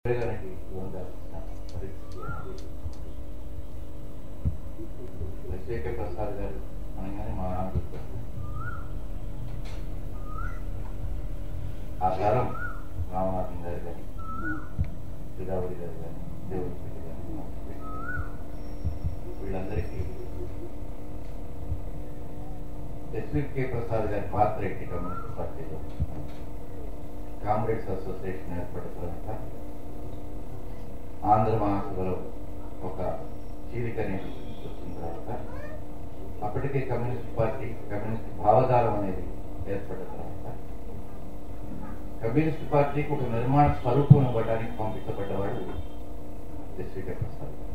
ప్రయోజనానికి ఉండాల్సిన పరిస్థితి అనేది ఎస్ఏకే ప్రసాద్ గారు అనగానే మా నాన్న గుర్తొస్తుంది. ఆ తరం రామనాథం గారు కానీ శ్రీరావుడి గారు కానీ దేవుడి పెళ్లి కానీ మోక్షపెట్టి గారు వీళ్ళందరికీ ఎస్వికే ప్రసాద్ గారి పాత్ర ఏంటి కమ్యూనిస్ట్ పార్టీలో కామ్రేడ్స్ అసోసియేషన్ ఏర్పడిన తర్వాత ఆంధ్ర మహాసభలో ఒక చీలిక అనేది వచ్చిన తర్వాత అప్పటికే కమ్యూనిస్ట్ పార్టీ కమ్యూనిస్ట్ భావజాలం అనేది ఏర్పడిన తర్వాత కమ్యూనిస్ట్ పార్టీకి ఒక నిర్మాణ స్వరూపం ఇవ్వడానికి పంపించబడ్డవాడు ఎస్వికే ప్రసాద్ గారు.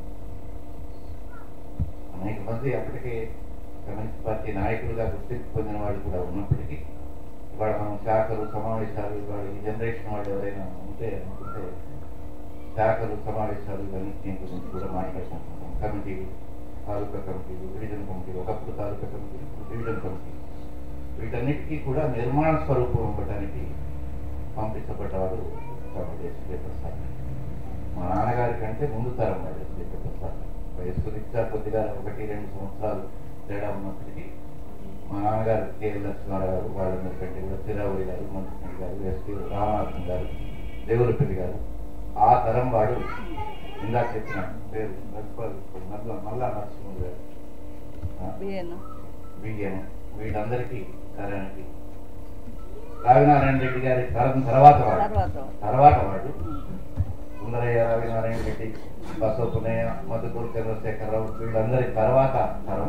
అనేక మంది అప్పటికే కమ్యూనిస్ట్ పార్టీ నాయకులుగా గుర్తింపు పొందిన వాళ్ళు కూడా ఉన్నప్పటికీ ఇవాళ మనం శాఖలు సమావేశాలు ఇవాళ ఈ జనరేషన్ వాళ్ళు ఎవరైనా ఉంటే అనుకుంటే శాఖలు సమావేశాలు ఇవన్నీ గురించి కూడా మాట్లాడుకుంటున్నాం కమిటీలు తాలూకా కమిటీలు డివిజన్ కమిటీలు ఒకప్పుడు తాలూకా కమిటీలు ఇప్పుడు డివిజన్ కమిటీలు వీటన్నిటికీ కూడా నిర్మాణ స్వరూపం ఇవ్వడానికి పంపించబడ్డవాడు కాబట్టి ఎస్పీ ప్రసాద్ మా నాన్నగారి కంటే ముందు తరం వాడు ఎస్పీ ప్రసాద్ వయస్సు రీత్యా కొద్దిగా ఒకటి రెండు సంవత్సరాలు తేడా ఉన్నప్పటికీ మా నాన్నగారు కేఎల్ లక్ష్మణరావు గారు వాళ్ళందరికంటే కూడా తిరావుడి గారు మంత్రి గారు ఎస్పీ రామనాథన్ గారు దేవులపల్లి గారు ఆ తరం వాడు ఇందాక చెప్పిన పేరు మళ్ళా మళ్ళా నరసింహుడు గారు ఆ, బియ్యను బియ్యం వీళ్ళందరికీ తరానికి రావినారాయణ రెడ్డి గారి తరం తర్వాత వాడు తర్వాత తర్వాత వాడు సుందరయ్య రవినారాయణ రెడ్డి బసోపునయ్య మధుకూరు చంద్రశేఖరరావు వీళ్ళందరి తర్వాత తరం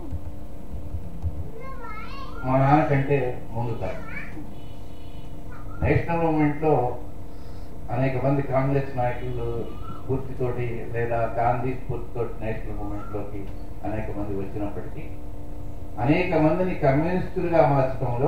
మా నాన్న కంటే ముందు తరం నేషనల్ మూమెంట్ లో అనేక మంది కాంగ్రెస్ నాయకులు స్ఫూర్తితోటి లేదా గాంధీ స్ఫూర్తితోటి నేషనల్ మూమెంట్ లోకి అనేక మంది వచ్చినప్పటికీ అనేక మందిని కమ్యూనిస్టులుగా మార్చడంలో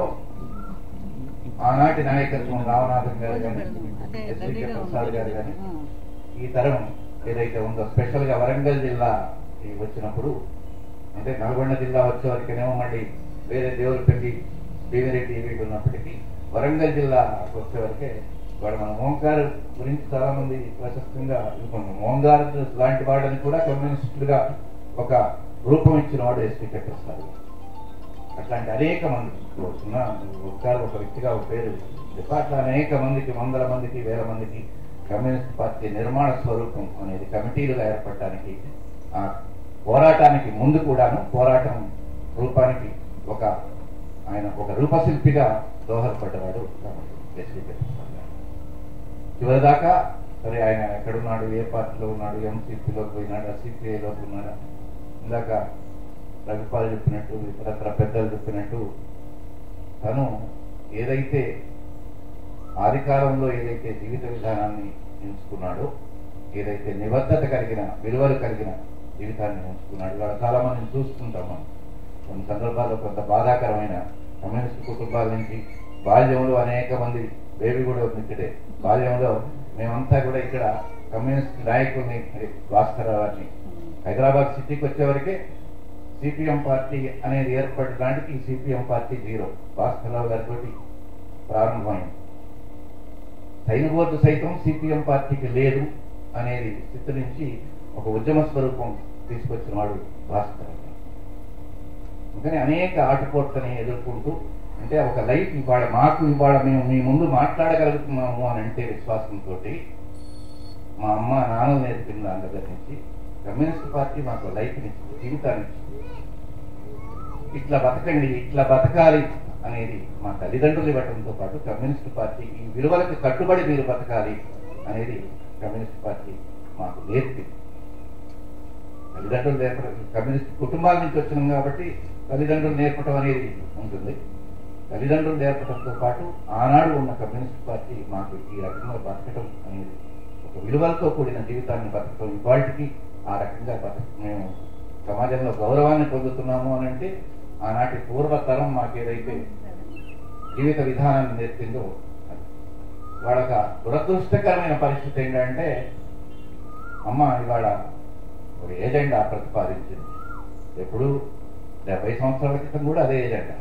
ఆనాటి నాయకత్వం రామనాథన్ గారు కానీ అంటే ఎస్వికే రెడీగా ప్రసాద్ గారు కానీ ఉంది ఈ తరం ఏదైతే ఉందో స్పెషల్ గా వరంగల్ జిల్లా ఈ వచ్చినప్పుడు అంటే నల్గొండ జిల్లా వచ్చే వరకేనేమో మళ్ళీ వేరే దేవులపల్లి దేవిరెడ్డి వీళ్ళు ఉన్నప్పటికీ వరంగల్ జిల్లా వచ్చే వరకే వాడు మన ఓంకార్ గురించి చాలా మంది ప్రశస్తంగా అనుకున్నాం ఓంకార్ లాంటి వాడని కూడా కమ్యూనిస్టులుగా ఒక రూపం ఇచ్చిన వాడు ఎస్పీ ప్రసాద్ అట్లాంటి అనేక మంది ఉన్న ఒకసారి ఒక వ్యక్తిగా ఒక పేరు చెప్ప అట్లా అనేక మందికి వందల మందికి వేల మందికి కమ్యూనిస్ట్ పార్టీ నిర్మాణ స్వరూపం అనేది కమిటీలుగా ఏర్పడటానికి ఆ పోరాటానికి ముందు కూడాను పోరాటం రూపానికి ఒక ఆయన ఒక రూపశిల్పిగా దోహదపడ్డవాడు ఎస్వి ప్రసాద్ గారు. చివరిదాకా సరే ఆయన ఎక్కడున్నాడు ఏ పార్టీలో ఉన్నాడు ఎంసీపీలోకి పోయినాడు సిపిఐలోకి ఉన్నాడా ఇందాక రవిపాల్ చెప్పినట్టు ఇతరత్ర పెద్దలు చెప్పినట్టు తను ఏదైతే ఆది కాలంలో ఏదైతే జీవిత విధానాన్ని ఎంచుకున్నాడో ఏదైతే నిబద్ధత కలిగిన విలువలు కలిగిన జీవితాన్ని ఎంచుకున్నాడు ఇవాళ చాలా మందిని చూస్తుంటాం మనం కొన్ని సందర్భాల్లో కొంత బాధాకరమైన కమ్యూనిస్ట్ కుటుంబాల నుంచి బాల్యంలో అనేక మంది బేబీ కూడా మిత్రుడే బాల్యంలో మేమంతా కూడా ఇక్కడ కమ్యూనిస్ట్ నాయకుల్ని భాస్కరరావుని హైదరాబాద్ సిటీకి వచ్చేవరకే సిపిఎం పార్టీ అనేది ఏర్పడడానికి సిపిఎం పార్టీ జీరో భాస్కరరావు గారితో ప్రారంభమైంది సైన్ బోర్డు సైతం సిపిఎం పార్టీకి లేదు అనేది స్థితి నుంచి ఒక ఉద్యమ స్వరూపం తీసుకొచ్చిన వాడు భాస్కరరావు గారు. అందుకని అనేక ఆటుపోట్లని ఎదుర్కొంటూ అంటే ఒక లైఫ్ ఇవాళ మాకు ఇవాళ మేము మీ ముందు మాట్లాడగలుగుతున్నాము అని అంటే విశ్వాసంతో మా అమ్మ నాన్న నేర్పిన దాని దగ్గర నుంచి కమ్యూనిస్ట్ పార్టీ మాకు లైఫ్ ఇచ్చింది జీవితాన్ని ఇచ్చింది ఇట్లా బతకండి ఇట్లా బతకాలి అనేది మా తల్లిదండ్రులు ఇవ్వడంతో పాటు కమ్యూనిస్ట్ పార్టీ ఈ విలువలకు కట్టుబడి మీరు బతకాలి అనేది కమ్యూనిస్ట్ పార్టీ మాకు నేర్పింది తల్లిదండ్రులు నేర్పడం కమ్యూనిస్ట్ కుటుంబాల నుంచి వచ్చినాం కాబట్టి తల్లిదండ్రులు నేర్పడం అనేది ఉంటుంది తల్లిదండ్రులు నేర్పడంతో పాటు ఆనాడు ఉన్న కమ్యూనిస్ట్ పార్టీ మాకు ఈ రకంగా బతకడం అనేది ఒక విలువలతో కూడిన జీవితాన్ని బతకడం ఇవాళకి ఆ రకంగా బతక మేము సమాజంలో గౌరవాన్ని పొందుతున్నాము అని అంటే ఆనాటి పూర్వతరం మాకు ఏదైతే జీవిత విధానాన్ని నేర్పిందో అది. వాళ్ళక దురదృష్టకరమైన పరిస్థితి ఏంటంటే అమ్మ ఇవాళ ఒక ఏజెండా ప్రతిపాదించింది ఎప్పుడు డెబ్బై సంవత్సరాల క్రితం కూడా అదే ఏజెండా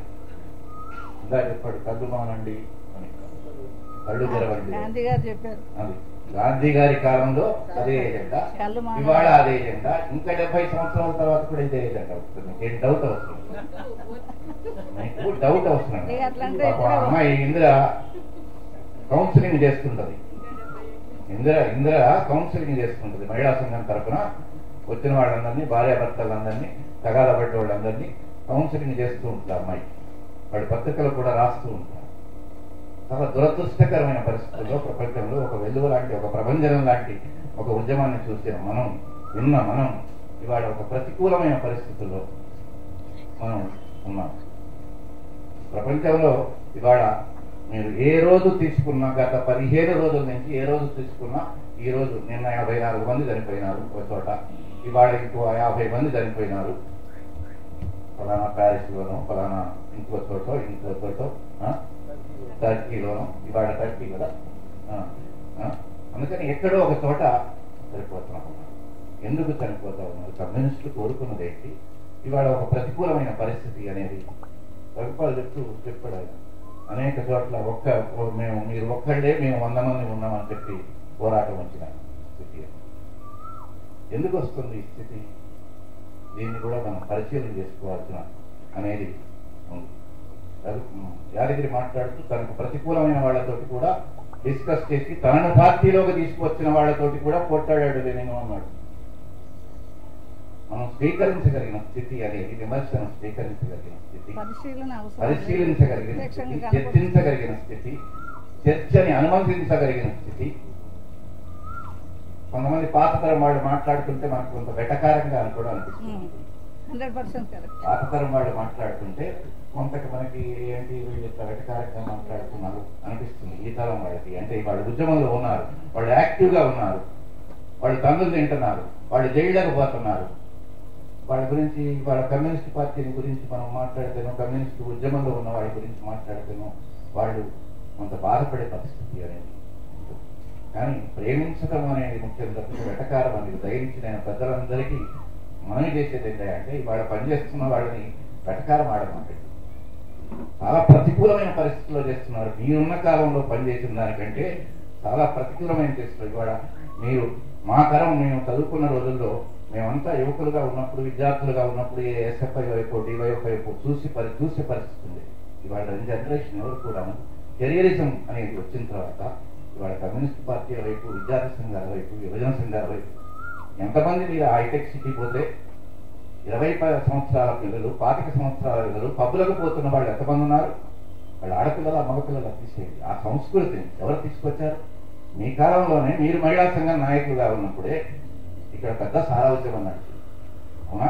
ఇందా చెప్పాడు కళ్ళు మానండి అని కళ్ళు తెరవండి గాంధీ గారు చెప్పారు అది గాంధీ గారి కాలంలో అదే ఎజెండా కళ్ళు మాన- ఇవాళ అదే ఎజెండా ఇంకా డెబ్బై సంవత్సరాల తర్వాత కూడా ఇదే ఎజెండా వస్తుంది మీకేం డౌట్ అవసరం లేదు. మీకు డౌట్ అవసరం లేదు. ఇక అట్లంటే పాపం ఆ ఇప్పుడు- అమ్మాయి ఇందిర కౌన్సిలింగ్ చేస్తుంటది ఇందిర ఇందిర కౌన్సిలింగ్ చేస్తుంటది మహిళా సంఘం తరఫున వచ్చిన వాళ్ళందరినీ భార్యాభర్తలందరినీ తగాద పడ్డ వాళ్ళందరినీ కౌన్సిలింగ్ చేస్తూ ఉంటుంది ఆ అమ్మాయి వాడి పత్రికలు కూడా రాస్తూ ఉంటారు చాలా దురదృష్టకరమైన పరిస్థితుల్లో ప్రపంచంలో ఒక వెలుగు లాంటి ఒక ప్రభంజనం లాంటి ఒక ఉద్యమాన్ని చూసిన మనం విన్న మనం ఇవాళ ఒక ప్రతికూలమైన పరిస్థితుల్లో మనం ఉన్నాం ప్రపంచంలో ఇవాళ మీరు ఏ రోజు తీసుకున్నా గత పదిహేను రోజుల నుంచి ఏ రోజు తీసుకున్నా ఈ రోజు నిన్న యాభై నాలుగు మంది చనిపోయినారు ఒక చోట ఇవాళ ఇంకో యాభై మంది చనిపోయినారు ఫలానా ప్యారిస్ లోనో ఫలానా ఇంకో చోట ఇంకో చోట ఆ? టర్కీలోనో ఇవాళ టర్కీ కదా ఆ, ఆ? అందుకని ఎక్కడో ఒక చోట చనిపోతున్నాం ఎందుకు చనిపోతా ఉన్నారు కమ్యూనిస్టులు కోరుకున్నది ఏంటి ఇవాళ ఒక ప్రతికూలమైన పరిస్థితి అనేది ప్రభుత్వాలు చెప్తూ చెప్పాడు ఆయన అనేక చోట్ల ఒక్క మేము మీరు ఒక్కళ్ళే మేము వంద మంది ఉన్నామని చెప్పి పోరాటం వచ్చిన స్థితి ఎందుకు వస్తుంది ఈ స్థితి దీన్ని కూడా మనం పరిశీలన చేసుకోవాల్సిన అనేది ఉంది రవి- యాదగిరి మాట్లాడుతూ తనకు ప్రతికూలమైన వాళ్ళతోటి కూడా డిస్కస్ చేసి తనను పార్టీలోకి తీసుకొచ్చిన వాళ్ళతోటి కూడా పోట్లాడాడు నేను అన్నాడు మనం స్వీకరించగలిగిన స్థితి అనేది విమర్శను స్వీకరించగలిగిన స్థితి పరిశీలన అవసరం పరిశీలించగలిగిన స్థితి ప్రత్యక్షంగా కనపడుతుంది. చర్చించగలిగిన స్థితి చర్చని అనుమతించగలిగిన స్థితి కొంతమంది పాత తరం వాళ్ళు మాట్లాడుతుంటే మనకు కొంత వెటకారంగా అని కూడా అనిపిస్తుంది హండ్రెడ్ పర్సెంట్ కరెక్ట్ పాత తరం వాళ్ళు మాట్లాడుతుంటే కొంతకి మనకి ఏంటి వీళ్ళు ఇట్లా వెటకారంగా మాట్లాడుతున్నారు అనిపిస్తుంది ఈ తరం వాళ్ళకి అంటే వాళ్ళు ఉద్యమంలో ఉన్నారు వాళ్ళు యాక్టివ్ గా ఉన్నారు వాళ్ళు తండ్రులు తింటున్నారు వాళ్ళు జైళ్ళకు పోతున్నారు వాళ్ళ గురించి వాళ్ళ కమ్యూనిస్ట్ పార్టీని గురించి మనం మాట్లాడితేనో కమ్యూనిస్ట్ ఉద్యమంలో ఉన్న వాళ్ళ గురించి మాట్లాడితేనో వాళ్ళు కొంత బాధపడే పరిస్థితి అనేది ఉంటుంది. కానీ ప్రేమించడం అనేది ముఖ్యం తప్పితే వెటకారం అనేది దయించిన పెద్దలందరికీ మనం చేసేది ఏంటంటే ఇవాళ పనిచేస్తున్న వాళ్ళని వెటకారం ఆడమంటే చాలా ప్రతికూలమైన పరిస్థితుల్లో చేస్తున్నారు మీరున్న కాలంలో పనిచేసిన దానికంటే చాలా ప్రతికూలమైన చేస్తున్నారు ఇవాళ మీరు మా తరం మేము చదువుకున్న రోజుల్లో మేమంతా యువకులుగా ఉన్నప్పుడు విద్యార్థులుగా ఉన్నప్పుడు ఏ ఎస్ఎఫ్ఐ వైపు డివైఎఫ్ వైపు చూసి పరి చూసే పరిస్థితి ఉంది ఇవాళ రెండు జనరేషన్ ఎవరు కూడా కెరియరిజం అనేది వచ్చిన తర్వాత ఇవాళ కమ్యూనిస్ట్ పార్టీల వైపు విద్యార్థి సంఘాల వైపు యువజన సంఘాల వైపు ఎంతమంది మీరు హైటెక్ సిటీ పోతే ఇరవై పది సంవత్సరాల పిల్లలు పాతిక సంవత్సరాల పిల్లలు పబ్బులకు పోతున్న వాళ్ళు ఎంతమంది ఉన్నారు వాళ్ళు ఆడపిల్లల మగపిల్లల తీసేది ఆ సంస్కృతిని ఎవరు తీసుకొచ్చారు మీ కాలంలోనే మీరు మహిళా సంఘం నాయకులుగా ఉన్నప్పుడే ఇక్కడ పెద్ద సారా ఉద్యమం నడిచింది అవునా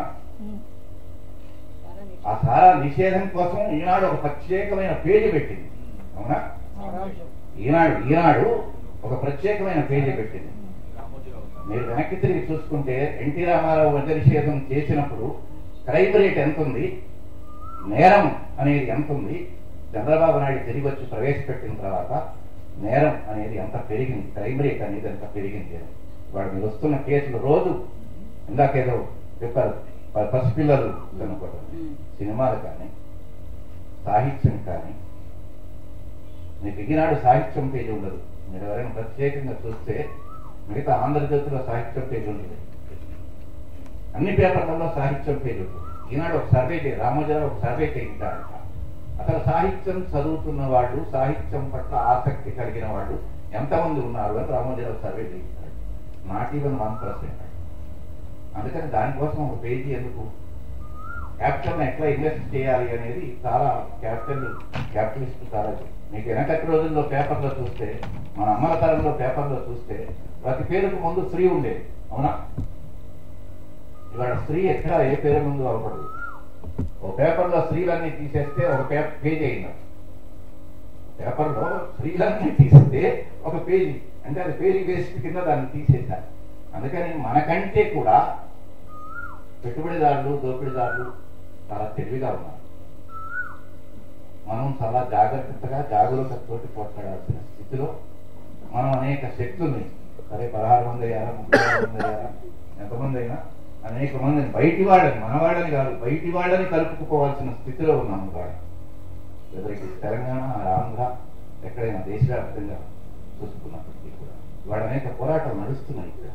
ఆ సారా నిషేధం కోసం ఈనాడు ఒక ప్రత్యేకమైన పేజీ పెట్టింది అవునా ఈనాడు ఈనాడు ఒక ప్రత్యేకమైన పేజీ పెట్టింది మీరు వెనక్కి తిరిగి చూసుకుంటే ఎన్టీ రామారావు మద్య నిషేధం చేసినప్పుడు క్రైమ్ రేట్ ఎంత ఉంది నేరం అనేది ఎంత ఉంది చంద్రబాబు నాయుడు తిరిగి వచ్చి ప్రవేశపెట్టిన తర్వాత నేరం అనేది ఎంత పెరిగింది క్రైమ్ రేట్ అనేది ఎంత పెరిగింది అని వాడు మీరు వస్తున్న కేసులు రోజు ఇందాకేదో చెప్పారు ప- పసిపిల్లలు చనిపోవడం సినిమాలు కానీ సాహిత్యం కానీ మీకు ఈనాడు సాహిత్యం పేజీ ఉండదు మీరు ఎవరైనా ప్రత్యేకంగా చూస్తే మిగతా ఆంధ్రజ్యోతిలో సాహిత్యం పేజీ ఉంటుంది అన్ని పేపర్లలో సాహిత్యం పేజీ ఉంటుంది ఈనాడు ఒక సర్వే చేయ రామోజీరావు ఒక సర్వే చేయించారంట అసలు సాహిత్యం చదువుతున్న వాళ్ళు సాహిత్యం పట్ల ఆసక్తి కలిగిన వాళ్ళు ఎంతమంది ఉన్నారు అని రామోజీరావు సర్వే చేయించాడు నాట్ ఈవెన్ వన్ పర్సెంట్ అందుకని దానికోసం ఒక పేజీ ఎందుకు క్యాపిటల్ ఎట్లా ఇన్వెస్ట్ చేయాలి అనేది చాలా క్యాపిటల్ క్యాపిటలిస్ట్ చాలా మీకు వెనకటి రోజుల్లో పేపర్లో చూస్తే మన అమ్మల తరంలో పేపర్లో చూస్తే ప్రతి పేరుకు ముందు స్త్రీ ఉండేది అవునా ఇవాళ స్త్రీ ఎక్కడ ఏ పేరు ముందు అవపడదు ఒక పేపర్లో స్త్రీలన్నీ తీసేస్తే ఒక పేపర్ పేజీ అయింది పేపర్లో స్త్రీలన్నీ తీస్తే ఒక పేజీ అంటే అది పేజీ వేస్ట్ కింద దాన్ని తీసేశారు అందుకని మనకంటే కూడా పెట్టుబడిదారులు దోపిడీదారులు చాలా తెలివిగా ఉన్నారు మనం చాలా జాగ్రత్తగా జాగరూకతతోటి పోట్లాడాల్సిన స్థితిలో మనం అనేక శక్తుల్ని సరే పదహారు మంది అయ్యారా ముప్పై ఆరు మంది అయ్యారా ఎంతమంది అయినా అనేక మందిని బయటి వాళ్ళని మన వాళ్ళని కాదు బయటి వాళ్ళని కలుపుకుపోవాల్సిన స్థితిలో ఉన్నాం ఇవాళ weather it is Telangana or Andhra ఎక్కడైనా దేశవ్యాప్తంగా చూసుకున్నప్పటికీ కూడా ఇవాళ అనేక పోరాటాలు నడుస్తున్నాయి ఇక్కడ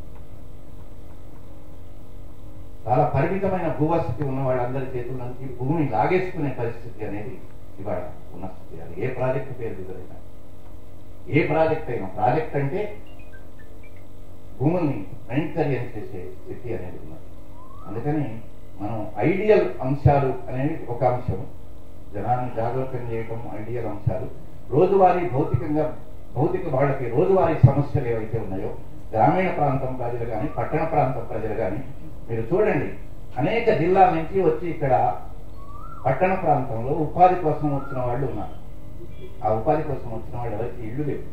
చాలా పరిమితమైన భూవస్థితి ఉన్న వాళ్ళందరి చేతుల నుంచి భూమిని లాగేసుకునే పరిస్థితి అనేది ఇవాళ ఉన్న స్థితి అది ఏ ప్రాజెక్టు పేరు ఎదురైనా ఏ ప్రాజెక్ట్ అయినా ప్రాజెక్ట్ అంటే భూముల్ని వెంటర్యం చేసే స్థితి అనేది ఉన్నది అందుకని మనం ఐడియల్ అంశాలు అనేవి ఒక అంశం జనాన్ని జాగరూకం చేయటం ఐడియల్ అంశాలు రోజువారీ భౌతికంగా భౌతిక వాళ్ళకి రోజువారీ సమస్యలు ఏవైతే ఉన్నాయో గ్రామీణ ప్రాంతం ప్రజలు కానీ పట్టణ ప్రాంతం ప్రజలు కానీ మీరు చూడండి అనేక జిల్లాల నుంచి వచ్చి ఇక్కడ పట్టణ ప్రాంతంలో ఉపాధి కోసం వచ్చిన వాళ్ళు ఉన్నారు ఆ ఉపాధి కోసం వచ్చిన వాళ్ళు ఎవరికి ఇళ్ళు లేవు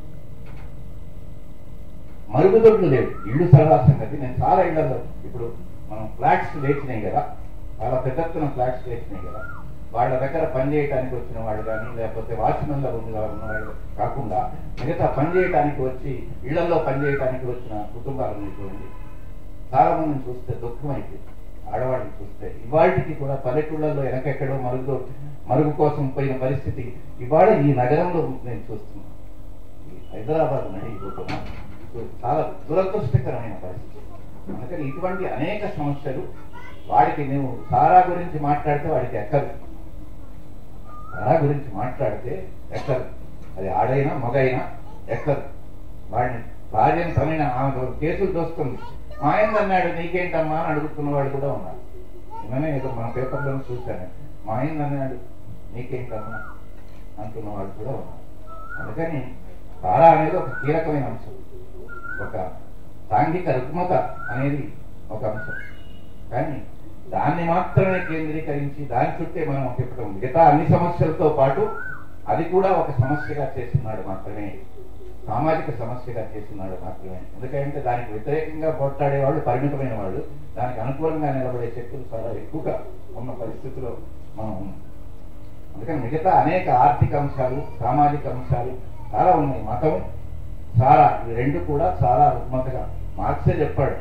మరుగుదొడ్లు లేవు ఇళ్ళు సరదా సంగతి నేను చాలా ఇళ్లలో ఇప్పుడు మనం ఫ్లాట్స్ లేచినాయి కదా చాలా పెద్ద ఎత్తున ఫ్లాట్స్ లేచినాయి కదా వాళ్ళ దగ్గర పని చేయడానికి వచ్చిన వాళ్ళు కానీ లేకపోతే వాచ్మెన్ల ఉన్న వాళ్ళు కాకుండా మిగతా పని చేయడానికి వచ్చి ఇళ్లలో పని చేయడానికి వచ్చిన కుటుంబాలను చూడండి చాలా మందిని చూస్తే దుఃఖం అయిపోయింది ఆడవాళ్ళని చూస్తే ఇవాళకి కూడా పల్లెటూళ్ళల్లో వెనకెక్కడో మరుగు మరుగు కోసం పోయిన పరిస్థితి ఇవాళ ఈ నగరంలో నేను చూస్తున్నాను ఈ హైదరాబాద్ నడిపోతున్నాం చాలా దురదృష్టకరమైన పరిస్థితి అందుకని ఇటువంటి అనేక సమస్యలు వాడికి నువ్వు సారా గురించి మాట్లాడితే వాడికి ఎక్కదు సారా గురించి మాట్లాడితే ఎక్కదు అది ఆడైనా మగైనా ఎక్కదు వాడిని భార్యను తనైనా ఆమె కేసులు చూస్తుంది మా ఆయన అన్నాడు నీకేంటమ్మా అని అడుగుతున్న వాళ్ళు కూడా ఉన్నారు నిన్ననే ఏదో మన పేపర్లో చూశాను మా ఆయన అన్నాడు నీకేంటమ్మా అంటున్న వాళ్ళు కూడా ఉన్నారు అందుకని సారా అనేది ఒక కీలకమైన అంశం ఒక సాంఘిక రుగ్మత అనేది ఒక అంశం కానీ దాన్ని మాత్రమే కేంద్రీకరించి దాని చుట్టే మనం తిప్పటం మిగతా అన్ని సమస్యలతో పాటు అది కూడా ఒక సమస్యగా చేస్తున్నాడు మాత్రమే సామాజిక సమస్యగా చేస్తున్నాడు మాత్రమే ఎందుకంటే దానికి వ్యతిరేకంగా పోట్లాడే వాళ్ళు పరిమితమైన వాళ్ళు దానికి అనుకూలంగా నిలబడే శక్తులు చాలా ఎక్కువగా ఉన్న పరిస్థితిలో మనం ఉన్నాం అందుకని మిగతా అనేక ఆర్థిక అంశాలు సామాజిక అంశాలు చాలా ఉన్నాయి మతం సారా ఇవి రెండు కూడా చాలా రుగ్మతగా మార్క్సే చెప్పాడు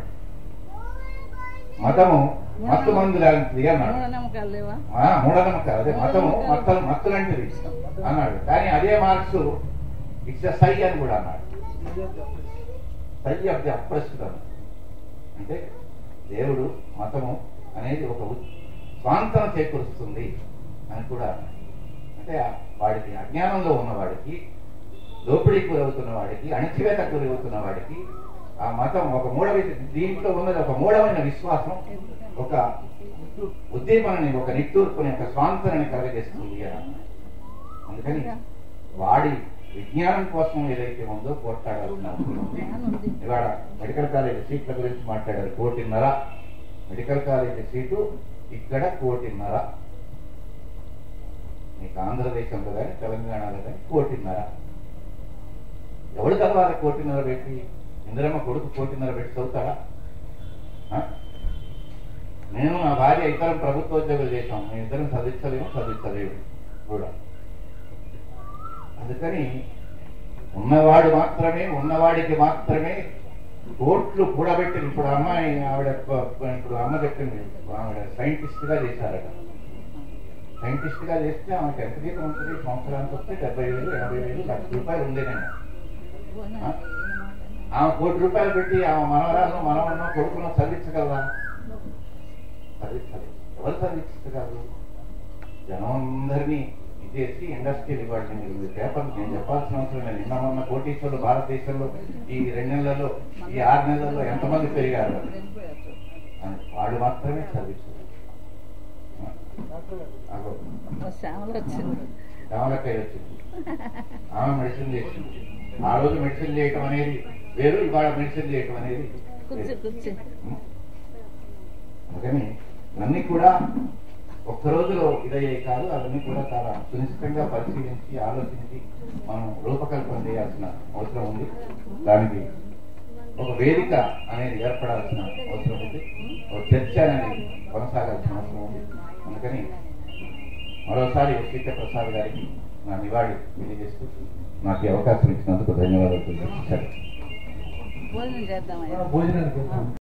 మతము మత్తు మందు లాంటిది అన్నాడు మూఢనమ్మకాలు లేవా ఆ, మూఢనమ్మకాలు అదే మతము మత్తలు మత్తు లాంటిది అన్నాడు కానీ అదే మార్క్స్ ఇట్స్ సై అని కూడా అన్నాడు సై ఆఫ్ ది అప్రస్తుతం అంటే దేవుడు మతము అనేది ఒక ఉ- స్వాంతన చేకూరుస్తుంది అని కూడా అన్నాడు అంటే ఆ వాడికి అజ్ఞానంలో ఉన్నవాడికి దోపిడీ గురవుతున్న వాడికి అణచివేత గురవుతున్న వాడికి ఆ మతం ఒక మూఢ దీంట్లో ఉన్నది ఒక మూఢమైన విశ్వాసం ఒక ఉద్దీపనని ఒక నిట్టూర్పుని ఒక స్వాంతనని కలగజేస్తుంది అని అన్నాడు. అందుకని వాడి విజ్ఞానం కోసం ఏదైతే ఉందో పోట్లాడాల్సిన అవసరం ఉంది ఉంది. ఇవాళ మెడికల్ కాలేజీ సీట్ల గురించి మాట్లాడారు కోటిన్నర మెడికల్ కాలేజీ సీటు ఇక్కడ కోటిన్నర మీకు ఆంధ్రదేశంలో కానీ తెలంగాణలో కానీ కోటిన్నర ఎవడు చదవాలి కోటిన్నర పెట్టి ఇందిరమ్మ కొడుకు కోటిన్నర పెట్టి చదువుతాడా ఆ? నేను నా భార్య ఇద్దరం ప్రభుత్వోద్యోగులు చేశాం మేము ఇద్దరం చదివించలేము చదివించలేము కూడా అందుకని ఉన్నవాడు మాత్రమే ఉన్నవాడికి మాత్రమే కోట్లు కూడబెట్టి ఇప్పుడు అమ్మాయి ఆవిడ ప- ప- ఇప్పుడు అమ్మ చెప్పింది ఆవిడ సైంటిస్ట్ గా చేశారట సైంటిస్ట్ గా చేస్తే ఆమెకి ఎంత జీతం ఉంటుంది సంవత్సరానికి వస్తే డెబ్బై వేలు ఎనభై వేలు లక్ష రూపాయలు ఉండేనండి ఆ? ఆమె కోటి రూపాయలు పెట్టి ఆమె మనవరాలను మనవన్నో కొడుకునో చదివించగలరా చదివించాలి ఎవరు చదివించగలరు జనం అందరినీ ఇచ్చేసి ఇండస్ట్రియల్ ఇవ్వండి మీరు పేపర్ నేను చెప్పాల్సిన అవసరం లేదు నిన్న మొన్న కోటీశ్వరులు భారతదేశంలో ఈ రెండు నెలలలో ఈ ఆరు నెలల్లో ఎంతమంది పెరిగారు అని వాళ్ళు మాత్రమే చదివించారు అగో, శ్యామలు వచ్చింది రామలక్కయ్య వచ్చింది ఆమె మెడిసిన్ చేసింది ఆ రోజు మెడిసిన్ చేయటం అనేది వేరు ఇవాళ మెడిసిన్ చేయటం అనేది కూర్చో వేరు. కూర్చో అందుకని ఇవన్నీ కూడా ఒక్క రోజులో ఇదయ్యే కాదు అవన్నీ కూడా చాలా సునిశ్చితంగా పరిశీలించి ఆలోచించి మనం రూపకల్పన చేయాల్సిన అవసరం ఉంది దానికి ఒక వేదిక అనేది ఏర్పడాల్సిన అవసరం ఉంది ఒక చర్చ అనేది కొనసాగాల్సిన అవసరం ఉంది అందుకని మరోసారి సీత ప్రసాద్ గారికి నా నివాళి తెలియజేస్తూ నాకు ఈ అవకాశం ఇచ్చినందుకు ధన్యవాదాలు తెలియజేస్తాను భోజనం చేద్దామయ్యా భోజనానికి వెళ్తాం